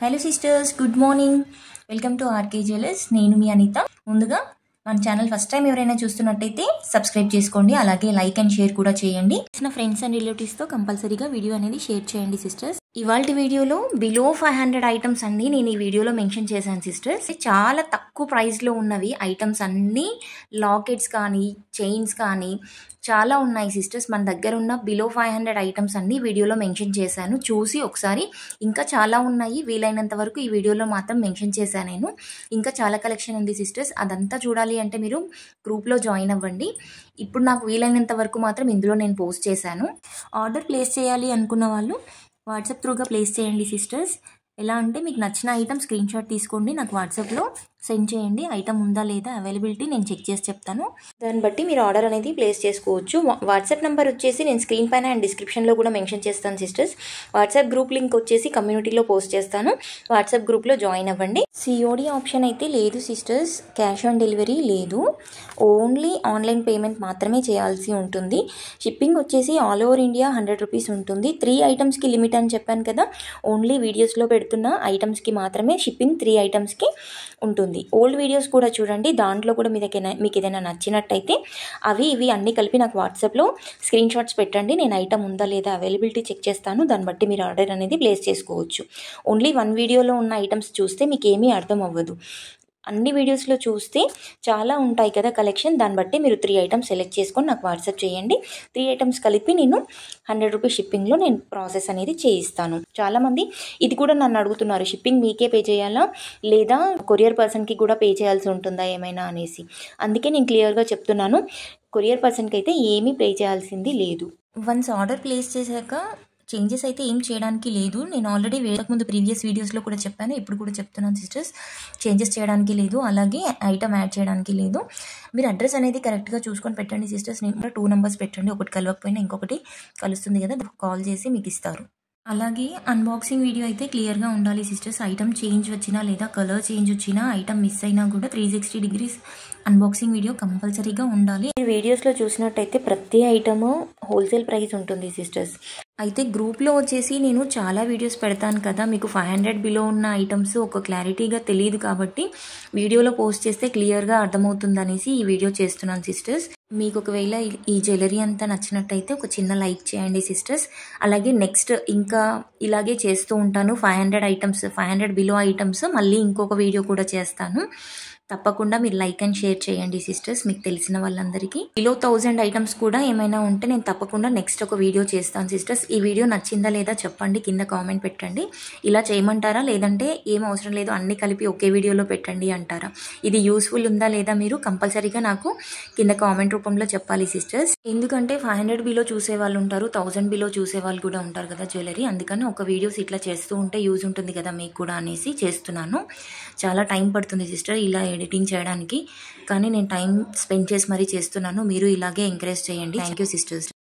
hello sisters good morning welcome to R K jewellers నేను మీ అనిత ముందుగా మన ఛానల్ ఫస్ట్ టైం ఎవరైనా చూస్తున్నట్టయితే సబ్స్క్రైబ్ చేసుకోండి అలాగే లైక్ అండ్ షేర్ కూడా చేయండి నా ఫ్రెండ్స్ అండ్ రిలేటివ్స్తో కంపల్సరీగా వీడియో అనేది షేర్ చేయండి సిస్టర్స్ ఇవాళ వీడియోలో బిలో ఫైవ్ హండ్రెడ్ ఐటమ్స్ అన్ని నేను ఈ వీడియోలో మెన్షన్ చేశాను సిస్టర్స్ చాలా తక్కువ ప్రైస్లో ఉన్నవి ఐటమ్స్ అన్నీ లాకెట్స్ కానీ చైన్స్ కానీ చాలా ఉన్నాయి సిస్టర్స్ మన దగ్గర ఉన్న బిలో ఫైవ్ హండ్రెడ్ ఐటమ్స్ అన్ని వీడియోలో మెన్షన్ చేశాను చూసి ఒకసారి ఇంకా చాలా ఉన్నాయి వీలైనంత వరకు ఈ వీడియోలో మాత్రం మెన్షన్ చేశాను నేను ఇంకా చాలా కలెక్షన్ ఉంది సిస్టర్స్ అదంతా చూడాలి అంటే మీరు గ్రూప్లో జాయిన్ అవ్వండి ఇప్పుడు నాకు వీలైనంత వరకు మాత్రం ఇందులో నేను పోస్ట్ చేశాను ఆర్డర్ ప్లేస్ చేయాలి అనుకున్న వాళ్ళు వాట్సాప్ త్రూగా ప్లేస్ చేయండి సిస్టర్స్ ఎలా అంటే మీకు నచ్చిన ఐటమ్ స్క్రీన్ షాట్ తీసుకోండి నాకు వాట్సాప్లో సెండ్ చేయండి ఐటమ్ ఉందా లేదా అవైలబిలిటీ నేను చెక్ చేసి చెప్తాను దాన్ని బట్టి మీరు ఆర్డర్ అనేది ప్లేస్ చేసుకోవచ్చు వా- వాట్సాప్ నెంబర్ వచ్చేసి నేను స్క్రీన్ పైన అండ్ డిస్క్రిప్షన్లో కూడా మెన్షన్ చేస్తాను సిస్టర్స్ వాట్సాప్ గ్రూప్ లింక్ వచ్చేసి కమ్యూనిటీలో పోస్ట్ చేస్తాను వాట్సాప్ గ్రూప్లో జాయిన్ అవ్వండి సిఓడి ఆప్షన్ అయితే లేదు సిస్టర్స్ క్యాష్ ఆన్ డెలివరీ లేదు ఓన్లీ ఆన్లైన్ పేమెంట్ మాత్రమే చేయాల్సి ఉంటుంది షిప్పింగ్ వచ్చేసి all over India hundred rupees ఉంటుంది త్రీ ఐటమ్స్కి లిమిట్ అని చెప్పాను కదా ఓన్లీ వీడియోస్లో పెడుతున్న ఐటమ్స్కి మాత్రమే షిప్పింగ్ త్రీ ఐటమ్స్కి ఉంటుంది ఓల్డ్ వీడియోస్ కూడా చూడండి దాంట్లో కూడా మీ దగ్గర మీకు ఏదైనా నచ్చినట్టయితే అవి ఇవి అన్నీ కలిపి నాకు వాట్సాప్లో స్క్రీన్ షాట్స్ పెట్టండి నేను ఐటమ్ ఉందా లేదా అవైలబిలిటీ చెక్ చేస్తాను దాన్ని బట్టి మీరు ఆర్డర్ అనేది ప్లేస్ చేసుకోవచ్చు ఓన్లీ వన్ వీడియోలో ఉన్న ఐటమ్స్ చూస్తే మీకు ఏమీ అర్థం అవ్వదు అన్ని వీడియోస్లో చూస్తే చాలా ఉంటాయి కదా కలెక్షన్ దాన్ని బట్టి మీరు త్రీ ఐటమ్స్ సెలెక్ట్ చేసుకొని నాకు వాట్సాప్ చేయండి త్రీ ఐటమ్స్ కలిపి నేను హండ్రెడ్ రూపీస్ షిప్పింగ్లో నేను ప్రాసెస్ అనేది చేయిస్తాను చాలామంది ఇది కూడా నన్ను అడుగుతున్నారు షిప్పింగ్ మీకే పే చేయాలా లేదా కొరియర్ పర్సన్కి కూడా పే చేయాల్సి ఉంటుందా ఏమైనా అనేసి అందుకే నేను క్లియర్గా చెప్తున్నాను కొరియర్ పర్సన్కి అయితే ఏమీ పే చేయాల్సింది లేదు వన్స్ ఆర్డర్ ప్లేస్ చేశాక చేంజెస్ అయితే ఏం చేయడానికి లేదు నేను ఆల్రెడీ ముందు ప్రీవియస్ వీడియోస్లో కూడా చెప్పాను ఇప్పుడు కూడా చెప్తున్నాను సిస్టర్స్ చేంజెస్ చేయడానికి లేదు అలాగే ఐటమ్ యాడ్ చేయడానికి లేదు మీరు అడ్రస్ అనేది కరెక్ట్గా చూసుకొని పెట్టండి సిస్టర్స్ నేను కూడా టూ నెంబర్స్ పెట్టండి ఒకటి కలవకపోయినా ఇంకొకటి కలుస్తుంది కదా కాల్ చేసి మీకు ఇస్తారు అలాగే అన్బాక్సింగ్ వీడియో అయితే క్లియర్గా ఉండాలి సిస్టర్స్ ఐటమ్ చేంజ్ వచ్చినా లేదా కలర్ చేంజ్ వచ్చినా ఐటమ్ మిస్ అయినా కూడా three sixty degrees unboxing video కంపల్సరీగా ఉండాలి ఈ వీడియోస్లో చూసినట్టయితే ప్రతి ఐటమ్ హోల్సేల్ ప్రైస్ ఉంటుంది సిస్టర్స్ అయితే గ్రూప్లో వచ్చేసి నేను చాలా వీడియోస్ పెడతాను కదా మీకు ఫైవ్ హండ్రెడ్ బిలో ఉన్న ఐటమ్స్ ఒక క్లారిటీగా తెలియదు కాబట్టి వీడియోలో పోస్ట్ చేస్తే క్లియర్గా అర్థమవుతుంది అనేసి ఈ వీడియో చేస్తున్నాను సిస్టర్స్ మీకు ఒకవేళ ఈ- ఈ జ్యువెలరీ అంతా నచ్చినట్టయితే ఒక చిన్న లైక్ చేయండి సిస్టర్స్ అలాగే నెక్స్ట్ ఇంకా ఇలాగే చేస్తూ ఉంటాను five hundred items five hundred below items మళ్ళీ ఇంకొక వీడియో కూడా చేస్తాను తప్పకుండా మీరు లైక్ అండ్ షేర్ చేయండి సిస్టర్స్ మీకు తెలిసిన వాళ్ళందరికీ బిలో థౌజండ్ ఐటమ్స్ కూడా ఏమైనా ఉంటే నేను తప్పకుండా నెక్స్ట్ ఒక వీడియో చేస్తాను సిస్టర్స్ ఈ వీడియో నచ్చిందా లేదా చెప్పండి కింద కామెంట్ పెట్టండి ఇలా చేయమంటారా లేదంటే ఏం అవసరం లేదు అన్ని కలిపి ఒకే వీడియోలో పెట్టండి అంటారా ఇది యూస్ఫుల్ ఉందా లేదా మీరు కంపల్సరీగా నాకు కింద కామెంట్ రూపంలో చెప్పాలి సిస్టర్స్ ఎందుకంటే ఫైవ్ హండ్రెడ్ బిలో చూసే వాళ్ళు ఉంటారు థౌజండ్ బిలో చూసే వాళ్ళు కూడా ఉంటారు కదా జ్యువెలరీ అందుకని ఒక వీడియోస్ ఇట్లా చేస్తూ ఉంటే యూజ్ ఉంటుంది కదా మీకు కూడా అనేసి చేస్తున్నాను చాలా టైం పడుతుంది సిస్టర్ ఇలా ఎడిటింగ్ చేయడానికి కానీ నేను టైం స్పెండ్ చేసి మరీ చేస్తున్నాను మీరు ఇలాగే ఎంకరేజ్ చేయండి థ్యాంక్ యూ సిస్టర్స్